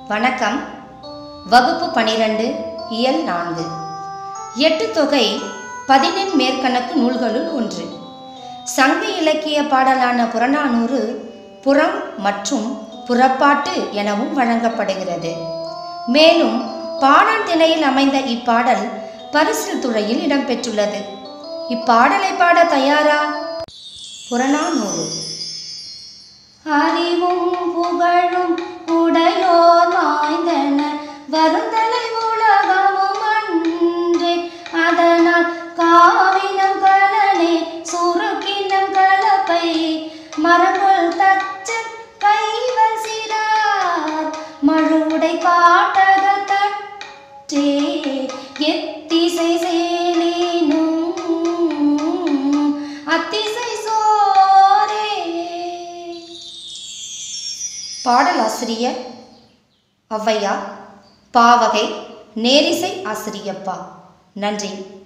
வணக்கம் வகுப்பு பனிரெண்டு இயல் நான்கு எட்டு தொகை பதினெண் மேற்கணக்கு நூல்களுள் ஒன்று சங்க இலக்கிய பாடலான புறநானூறு புறம் மற்றும் புறப்பாட்டு எனவும் வழங்கப்படுகிறது மேலும் பாடான் திணையில் அமைந்த இப்பாடல் பரிசில் துறையில் இடம்பெற்றுள்ளது இப்பாடலை பாட தயாரா புறநானூறு அறிவும் புகழும் உடையோர் வாய்ந்தன வருந்தலை உலகமும் அன்றே அதனால் காவினம் கலனே சுருக்கினம் கலப்பை மரங்கள் தச்சன் கைவல் சிறார் மழுடை காட்டக தற்றே எத்திசை சேலேனும் அத்திசை சோரே பாடலாசிரியர் ஔவையார் பாவகை நேரிசை ஆசிரியப்பா நன்றி